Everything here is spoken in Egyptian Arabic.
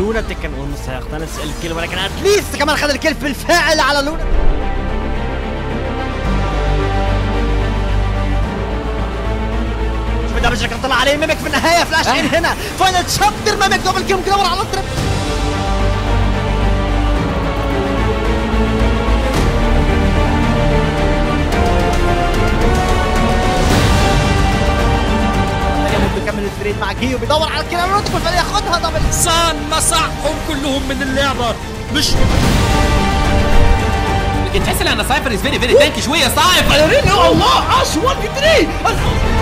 لوناتيك كان اظن سيقتنص الكيل ولكن اتليست كمان خد الكيل بالفعل على لوناتيك شوف الدمج اللي كان طلع عليه ميمك في النهايه فلاش ان هنا فاينل تشابتر ميمك دبل كيل مدور على التريب بيكمل التريد مع كيو بيدور على الكيل لوناتيك بالفعل ياخدها دبل سان مسحهم كلهم من اللعبة مش تحس ان سايفر از فيري فيري تانكي شويه سايفر الله عاش 1 في 3